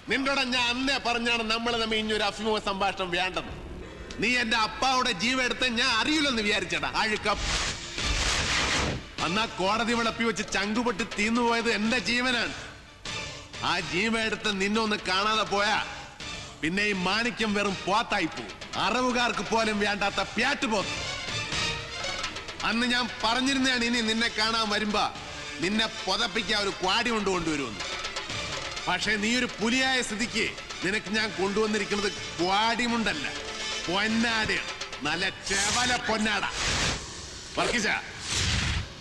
നിന്നോട് ഞാൻ അന്നേ പറഞ്ഞാണ് നമ്മൾ തമ്മിൽ ഇനിയൊരു അഭിമുഖ സംഭാഷണം വേണ്ടത് നീ എന്റെ അപ്പാവുടെ ജീവ എടുത്ത് ഞാൻ അറിയില്ലെന്ന് വിചാരിച്ചടാ അഴുക്കം അന്നാ കോടതി വിളപ്പി വെച്ച് ചങ്കുപൊട്ടി തീന്നുപോയത് എന്റെ ജീവനാണ് ആ ജീവ എടുത്ത് നിന്നൊന്ന് കാണാതെ പോയാ പിന്നെ ഈ മാണിക്യം വെറും പോത്തായി പോകും അറിവുകാർക്ക് പോലും വേണ്ടാത്ത പ്യാറ്റ് പോത്ത് അന്ന് ഞാൻ പറഞ്ഞിരുന്നതാണ് ഇനി നിന്നെ കാണാൻ വരുമ്പോ നിന്നെ പുതപ്പിക്കാൻ ഒരു ക്വാടി കൊണ്ട് കൊണ്ടുവരുമെന്ന് പക്ഷെ നീ ഒരു പുലിയായ സ്ഥിതിക്ക് നിനക്ക് ഞാൻ കൊണ്ടുവന്നിരിക്കുന്നത് ക്വാടിമുണ്ടല്ല പൊന്നാടയാണ് നല്ല ചെവല പൊന്നാട വർക്കിച്ച